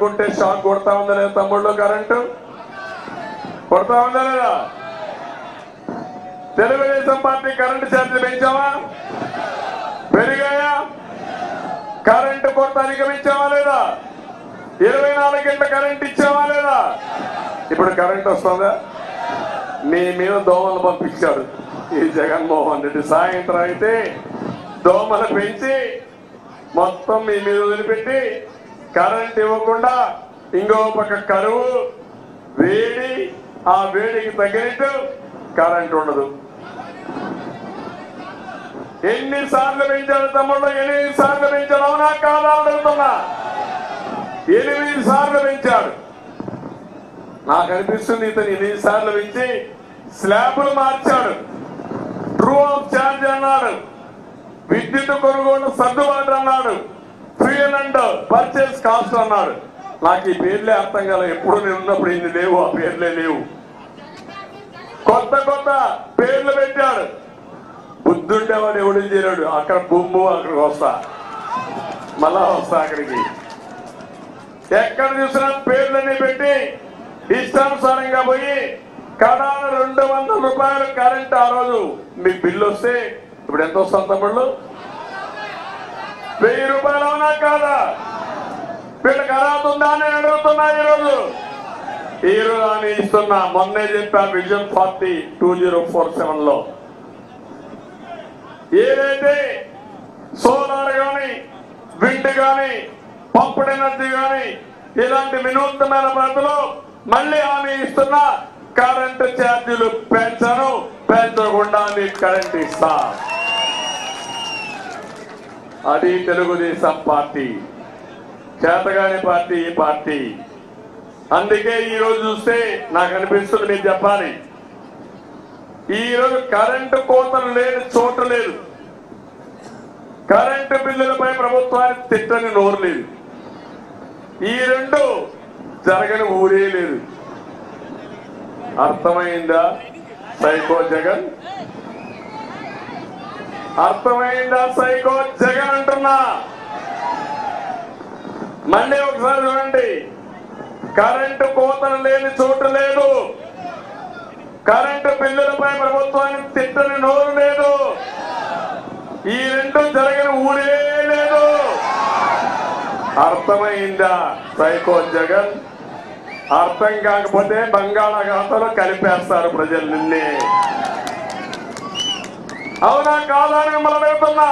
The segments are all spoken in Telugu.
పట్టుకుంటే షాక్ కొడతా ఉందా లేదా తమ్ముళ్ళు కరెంటు కొడతా ఉందా లేదా తెలుగుదేశం పార్టీ కరెంటు ఛార్జీలు పెంచావా పెరిగాయా కరెంటు కొరత అధిగమించావా లేదా ఇరవై నాలుగు గంటల కరెంట్ ఇచ్చావా లేదా ఇప్పుడు కరెంట్ వస్తుందా మీ మీద దోమలు పంపించాడు ఈ జగన్మోహన్ రెడ్డి సాయంత్రం అయితే దోమలు పెంచి మొత్తం మీ మీద వదిలిపెట్టి కరెంట్ ఇవ్వకుండా ఇంకో పక్క కరువు వేడి ఆ వేడికి తగినట్టు కరెంట్ ఉండదు ఎన్నిసార్లు పెంచాడు తమ్ముళ్ళు ఎనిమిది సార్లు పెంచాడు అవునా కాదా అడుగుతున్నా ఎనిమిది సార్లు పెంచాడు నాకు అనిపిస్తుంది ఇతను ఎనిమిది సార్లు పెంచి స్లాబులు మార్చాడు ట్రూ ఆఫ్ ఛార్జ్ అన్నాడు విద్యుత్ కొనుగోలు సర్దుబాటు అన్నాడు ఫ్యూయల్ అండ్ పర్చేస్ కాస్ట్ అన్నాడు నాకు ఈ పేర్లే అర్థం కాలే ఎప్పుడు నేను ఉన్నప్పుడు ఇన్ని లేవు ఆ పేర్లే లేవు కొత్త కొత్త పేర్లు పెట్టాడు బుద్ధుండేవాడు ఎవడు చేయలేడు అక్కడ బొమ్ము అక్కడికి వస్తా మళ్ళా వస్తా అక్కడికి ఎక్కడ చూసినా పేర్లన్నీ పెట్టి ఇష్టానుసారంగా పోయి కడాన రెండు వందల రూపాయలు కరెంట్ ఆ రోజు మీ బిల్లు వస్తే ఇప్పుడు ఎంత వస్తుంది తమ్ముళ్ళు వెయ్యి రూపాయలు అవునా కాదా వీళ్ళకి అర్హత ఉందా అని నేను అడుగుతున్నా ఈరోజు ఈ రోజు అని ఇస్తున్నా మొన్నే చెప్పా vision forty two zero four seven లో ఏదైతే సోలార్ గాని విండ్ గాని పంపుడ్ ఎనర్జీ గాని ఇలాంటి వినూత్నమైన పద్ధతిలో మళ్ళీ హామీ ఇస్తున్నా కరెంటు ఛార్జీలు పెంచను పెంచకుండా మీకు కరెంట్ ఇస్తా అది తెలుగుదేశం పార్టీ చేతగాని పార్టీ ఈ పార్టీ అందుకే ఈ రోజు చూస్తే నాకు అనిపిస్తుంది మీరు చెప్పాలి ఈ రోజు కరెంటు కోతలు లేని చోటు లేదు కరెంటు బిల్లులపై ప్రభుత్వానికి తిట్టని నోరు లేదు ఈ రెండు జరగని ఊరే లేదు అర్థమైందా సైకో జగన్ అర్థమైందా సైకో జగన్ అంటున్నా మళ్ళీ ఒకసారి చూడండి కరెంటు కోతలు లేని చోటు లేదు కరెంటు బిల్లులపై ప్రభుత్వానికి తిట్టని నోరు లేదు ఈ రెండు జరగని ఊరే లేదు అర్థమైందా సైకో జగన్ అర్థం కాకపోతే బంగాళాఖాతంలో కలిపేస్తారు ప్రజలు నిన్నే అవునా కాదా అని మిమ్మల్ని అడుగుతున్నా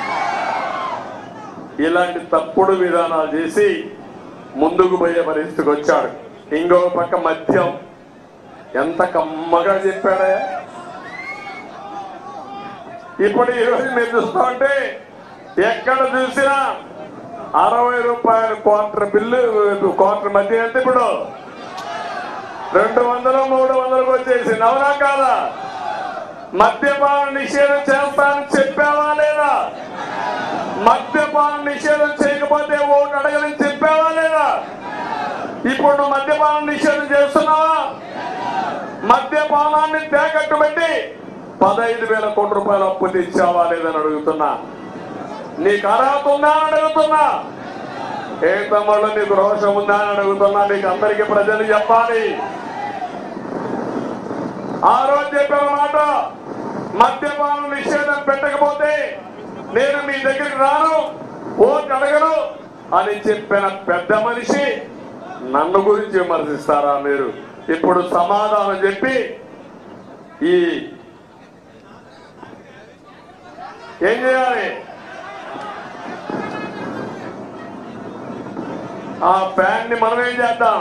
ఇలాంటి తప్పుడు విధానాలు చేసి ముందుకు పోయే పరిస్థితికి వచ్చాడు ఇంకో పక్క మద్యం ఎంత కమ్మగా చెప్పాడే ఇప్పుడు ఈ రోజు మీరు చూస్తా ఉంటే ఎక్కడ చూసినా అరవై రూపాయల క్వార్టర్ బిల్లు క్వార్టర్ మధ్య ఎంత ఇప్పుడు రెండు వందలు మూడు వందలకు వచ్చేసింది అవునా కాదా మద్యపాన నిషేధం చేస్తానని చెప్పావా లేదా మద్యపాన నిషేధం చేయకపోతే ఓటు అడగని చెప్పావా లేదా ఇప్పుడు నువ్వు మద్యపాన నిషేధం చేస్తున్నావా మద్యపానాన్ని తేకట్టు పెట్టి పదహైదు వేల కోట్ల రూపాయలు అప్పు తెచ్చావా లేదని అడుగుతున్నా నీకు అర్హత ఉందా అని అడుగుతున్నా ఏ తమ్ముళ్ళు నీకు రోషం ఉందా అని అడుగుతున్నా నీకు అందరికీ ప్రజలు చెప్పాలి ఆ రోజు చెప్పిన మాట మద్యపానం నిషేధం పెట్టకపోతే నేను మీ దగ్గరికి రాను ఓటు అడగను అని చెప్పిన పెద్ద మనిషి నన్ను గురించి విమర్శిస్తారా మీరు ఇప్పుడు సమాధానం చెప్పి ఈ ఏం చేయాలి ఆ ఫ్యాన్ ని మనం ఏం చేద్దాం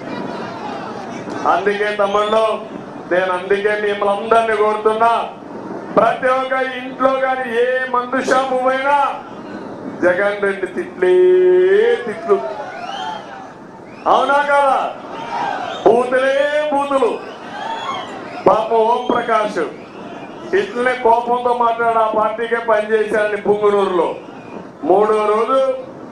అందుకే తమ్ముళ్ళు నేను అందుకే మిమ్మల్ని అందరినీ కోరుతున్నా ప్రతి ఒక్క ఇంట్లో కానీ ఏ మందు షాపు పోయినా జగన్ రెడ్డి తిట్లే తిట్లు అవునా కదా బూతులే బూతులు పాప ఓం ప్రకాష్ ఇట్లనే కోపంతో మాట్లాడి ఆ పార్టీకే పనిచేశారని పుంగునూరులో మూడో రోజు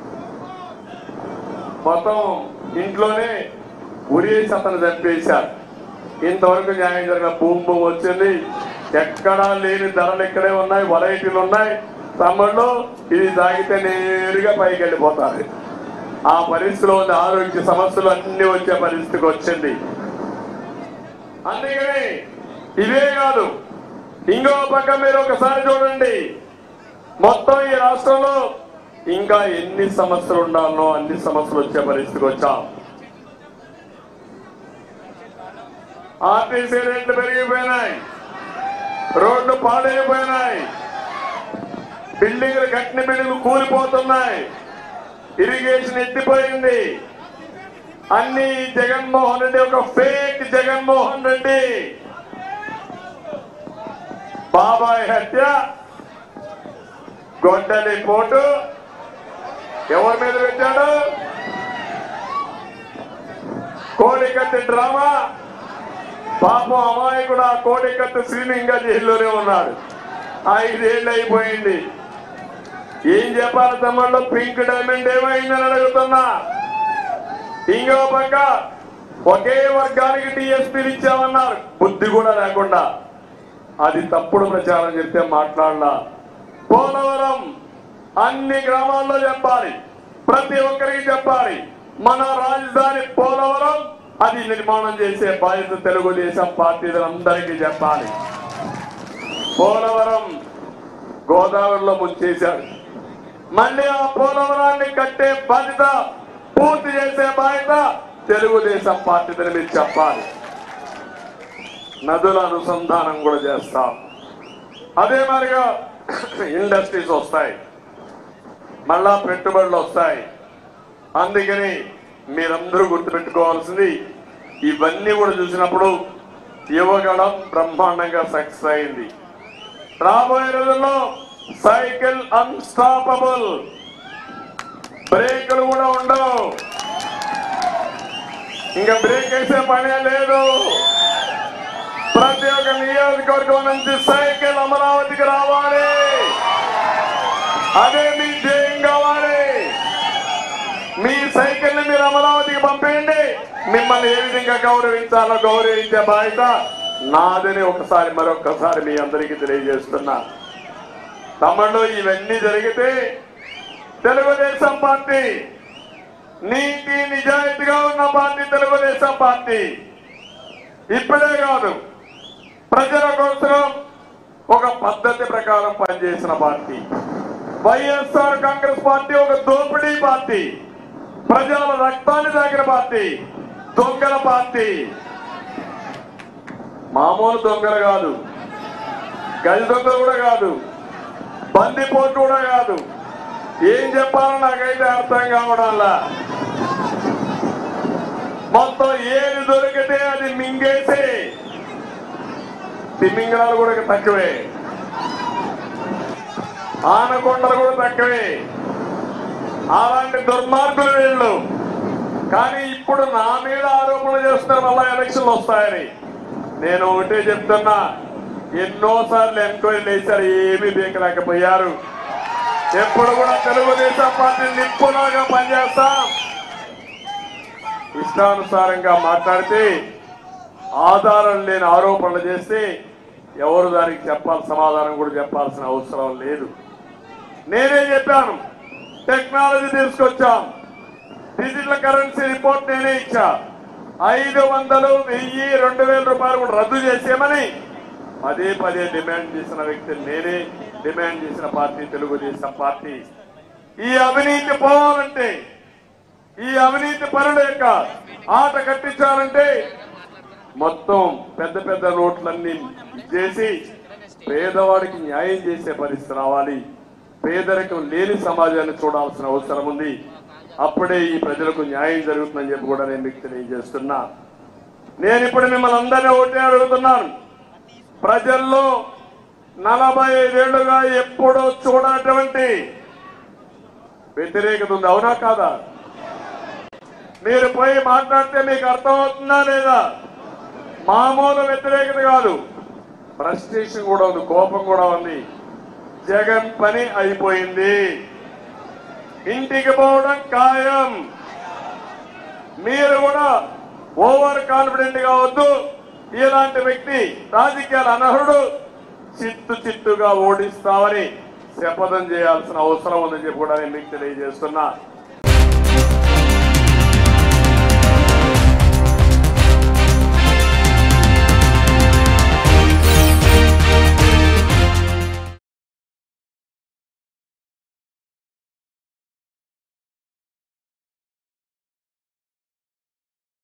మొత్తం ఇంట్లోనే ఉరేసి అతను చంపేశారు ఇంతవరకు న్యాయం జరిగిన భూమి భూమి వచ్చింది ఎక్కడా లేని ధరలు ఇక్కడే ఉన్నాయి వెరైటీలు ఉన్నాయి తమ్ముళ్ళు ఇది తాగితే నేరుగా పైకి వెళ్ళిపోతారు ఆ పరిస్థితిలో ఉన్న ఆరోగ్య సమస్యలు అన్ని వచ్చే పరిస్థితికి వచ్చింది అందుకని ఇదే కాదు ఇంకో పక్క మీరు ఒకసారి చూడండి మొత్తం ఈ రాష్ట్రంలో ఇంకా ఎన్ని సమస్యలు ఉండాలనో అన్ని సమస్యలు వచ్చే పరిస్థితికి వచ్చాం ఆర్టీసీ రేట్లు పెరిగిపోయినాయి రోడ్లు పాడైపోయినాయి బిల్డింగ్లు కట్టిన బిల్డింగ్లు కూలిపోతున్నాయి ఇరిగేషన్ ఎత్తిపోయింది అన్ని జగన్మోహన్ రెడ్డి ఒక ఫేక్ జగన్మోహన్ రెడ్డి బాబాయ్ హత్య గొడ్డలి పోటు ఎవరి మీద పెట్టాడు కోడికత్తి డ్రామా పాపం అమాయకుడు ఆ కోడికత్తి శ్రీలింగ జైల్లోనే ఉన్నాడు ఐదేళ్ళు అయిపోయింది ఏం చెప్పాలి తమ్ముళ్ళు పింక్ డైమండ్ ఏమైందని అడుగుతున్నా ఇంకో పక్క ఒకే వర్గానికి టీఎస్పీలు ఇచ్చామన్నారు బుద్ధి కూడా లేకుండా అది తప్పుడు ప్రచారం చెప్తే మాట్లాడలా పోలవరం అన్ని గ్రామాల్లో చెప్పాలి ప్రతి ఒక్కరికి చెప్పాలి మన రాజధాని పోలవరం అది నిర్మాణం చేసే బాధ్యత తెలుగుదేశం పార్టీలందరికీ చెప్పాలి పోలవరం గోదావరిలో ముంచేశాడు మళ్ళీ ఆ పోలవరాన్ని కట్టే బాధ్యత పూర్తి చేసే బాధ్యత తెలుగుదేశం పార్టీదని మీరు చెప్పాలి నదుల అనుసంధానం కూడా చేస్తాం అదే మరిగా ఇండస్ట్రీస్ వస్తాయి మళ్ళా పెట్టుబడులు వస్తాయి అందుకని మీరందరూ గుర్తుపెట్టుకోవాల్సింది ఇవన్నీ కూడా చూసినప్పుడు యువగళం బ్రహ్మాండంగా సక్సెస్ అయింది రాబోయే రోజుల్లో సైకిల్ అన్స్టాపబుల్ బ్రేకులు కూడా ఉండవు ఇంకా బ్రేక్ వేసే పనే లేదు ప్రతి ఒక్క నియోజకవర్గం నుంచి సైకిల్ అమరావతికి రావాలి అదే మీ ధ్యేయం కావాలి మీ సైకిల్ ని మీరు అమరావతికి పంపేయండి మిమ్మల్ని ఏ విధంగా గౌరవించాలో గౌరవించే బాధ్యత నాదని ఒకసారి మరొకసారి మీ అందరికీ తెలియజేస్తున్నా తమ్ముళ్ళు ఇవన్నీ జరిగితే తెలుగుదేశం పార్టీ నీతి నిజాయితీగా ఉన్న పార్టీ తెలుగుదేశం పార్టీ ఇప్పుడే కాదు ప్రజల కోసం ఒక పద్ధతి ప్రకారం పనిచేసిన పార్టీ వైఎస్ఆర్ కాంగ్రెస్ పార్టీ ఒక దోపిడీ పార్టీ ప్రజల రక్తాన్ని తాగిన పార్టీ దొంగల పార్టీ మామూలు దొంగలు కాదు గజ దొంగలు కూడా కాదు బందిపోటు కూడా కాదు ఏం చెప్పాలో నాకైతే అర్థం కావడంలా మొత్తం ఏది దొరికితే అది మింగేసి తిమింగళాలు కూడా తక్కువే ఆనకొండలు కూడా తక్కువే అలాంటి దుర్మార్గులు వీళ్ళు కానీ ఇప్పుడు నా మీద ఆరోపణలు చేస్తున్నారు మళ్ళా ఎలక్షన్లు వస్తాయని నేను ఒకటే చెప్తున్నా ఎన్నోసార్లు ఎంక్వైరీ చేశారు ఏమీ బీకలేకపోయారు ఎప్పుడు కూడా తెలుగుదేశం పార్టీ నిప్పులాగా పనిచేస్తాం ఇష్టానుసారంగా మాట్లాడితే ఆధారం లేని ఆరోపణలు చేస్తే ఎవరు దానికి చెప్పాలి సమాధానం కూడా చెప్పాల్సిన అవసరం లేదు నేనే చెప్పాను టెక్నాలజీ తీసుకొచ్చాం డిజిటల్ కరెన్సీ రిపోర్ట్ నేనే ఇచ్చా ఐదు వందలు వెయ్యి రెండు వేల రూపాయలు కూడా రద్దు చేసేయమని పదే పదే డిమాండ్ చేసిన వ్యక్తి నేనే డిమాండ్ చేసిన పార్టీ తెలుగుదేశం పార్టీ ఈ అవినీతి పోవాలంటే ఈ అవినీతి పరుల యొక్క ఆట కట్టించాలంటే మొత్తం పెద్ద పెద్ద నోట్లన్నీ చేసి పేదవాడికి న్యాయం చేసే పరిస్థితి రావాలి పేదరికం లేని సమాజాన్ని చూడాల్సిన అవసరం ఉంది అప్పుడే ఈ ప్రజలకు న్యాయం జరుగుతుందని చెప్పి కూడా నేను మీకు తెలియజేస్తున్నా నేను ఇప్పుడు మిమ్మల్ని అందరినీ ఒకటే అడుగుతున్నాను ప్రజల్లో నలభై ఐదేళ్లుగా ఎప్పుడూ చూడనటువంటి వ్యతిరేకత ఉంది అవునా కాదా మీరు పోయి మాట్లాడితే మీకు అర్థమవుతుందా లేదా మామూలు వ్యతిరేకత కాదు ఫ్రస్ట్రేషన్ కూడా ఉంది కోపం కూడా ఉంది జగన్ పని అయిపోయింది ఇంటికి పోవడం ఖాయం మీరు కూడా ఓవర్ కాన్ఫిడెంట్ గా వద్దు ఇలాంటి వ్యక్తి రాజకీయాల అనర్హుడు చిత్తు చిత్తుగా ఓడిస్తామని శపథం చేయాల్సిన అవసరం ఉందని చెప్పి కూడా నేను మీకు తెలియజేస్తున్నా